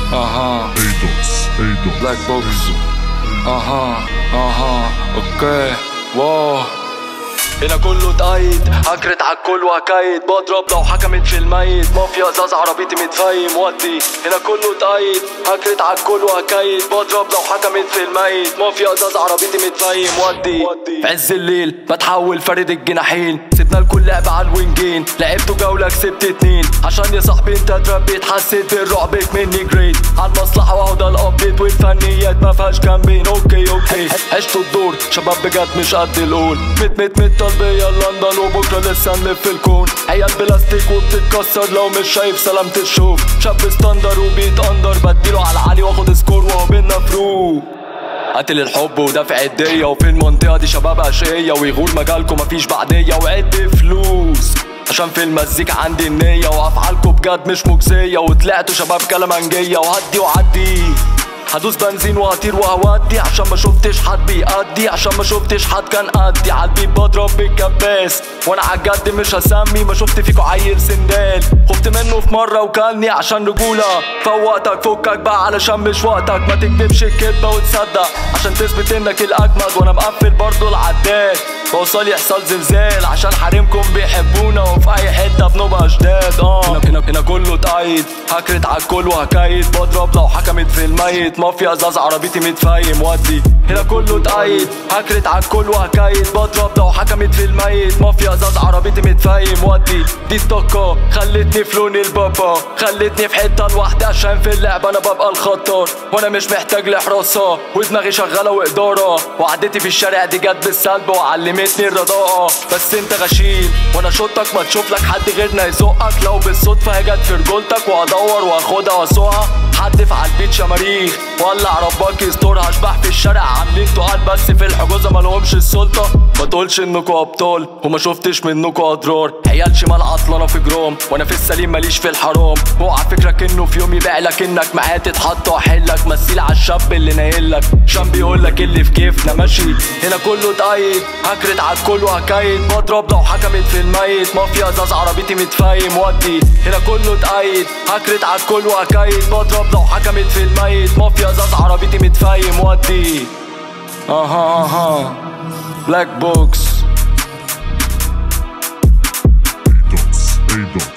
اها ايدوس ايدوس بلاك بوكس اها اها اوكي واو هنا كله تقيد هكرت عالكل وهكايد بضرب لو حكمت في الميت مافيا زاز عربيتي متفايم ودي هنا كله تقيد هكرت عالكل وهكايد بضرب لو حكمت في الميت مافيا زاز عربيتي متفايم ودي في عز الليل بتحول فرد الجناحين سيبنا الكل لعب على الوينجين لعبته جولة كسبت اتنين عشان يا صاحبي انت اتربيت حسيت بالرعب مني جريت على المصلحة واهو ده الابديت والفنيات ما فيهاش كامبين اوكي اوكي عشت الدور شباب بجد مش قد القول مت مت مت طلبية لندن وبكرة لسه نلف الكون عيال بلاستيك وبتتكسر لو مش شايف سلامة الشوف شاب ستاندر وبيت اندر بديله على العالي واخد سكور وهو بينا فروق قاتل الحب ودافع الدية وفي المنطقة دي شباب أشقية ويغور مجالكم مفيش بعدية وعد فلوس عشان في المزيكا عندي النية وأفعالكم بجد مش مجزية وطلعتوا شباب كلامنجية وهدي وعدي هدوس بنزين وهطير وهودي عشان ما شفتش حد بيأدي عشان ما شفتش حد كان قدي عالبيت بضرب بالكباس وانا عالجد مش هسمي ما شفت فيكو عيل سندال خفت منه في مرة وكلني عشان رجولة فوقتك فكك بقى علشان مش وقتك ما تكتبش الكدبة وتصدق عشان تثبت انك الاجمد وانا مقفل برضو العداد بوصل يحصل زلزال عشان حريمكم بيحبونا وفي اي حته بنبقى شداد اه هنا هنا هنا كله تقيد هكرت عالكل وهكايد بضرب لو حكمت في الميت مافيا ازاز عربيتي متفايم ودي هنا كله تقيد هكرت عالكل وهكايد بضرب لو حكمت في الميت مافيا ازاز عربيتي متفايم ودي دي الطاقة خلتني في لون البابا خلتني في حتة لوحدي عشان في اللعبة انا ببقى الخطر وانا مش محتاج لحراسة ودماغي شغالة وإدارة وقعدتي في الشارع دي جت بالسلب وعلمتني الرضاءة بس انت غشيم وانا شوطك ما تشوف لك حد غيرنا يزقك لو بالصدفة هي جت في رجولتك وهدور واخدها واسوقها حدف على البيت شماريخ ولع رباك يسترها اشباح في الشارع عاملين تقال بس في الحجوزة مالهمش السلطة ما تقولش انكوا ابطال وما شفتش منكوا اضرار عيال شمال عطلانة في جرام وانا في السليم ماليش في الحرام اوعى فكرك انه في يوم يبيع لك انك معاه تتحط واحلك مثيل على الشاب اللي نايلك عشان بيقول لك اللي في كيفنا ماشي هنا كله تقيد هكرت على الكل وهكايد بضرب لو حكمت في الميت مافيا ازاز عربيتي متفايم ودي هنا كله تقيد هكرت على الكل وهكايد بضرب لو حكمت في الميت مافيا ازاز عربيتي متفايم ودي اها اها بلاك بوكس ايدوس ايدوس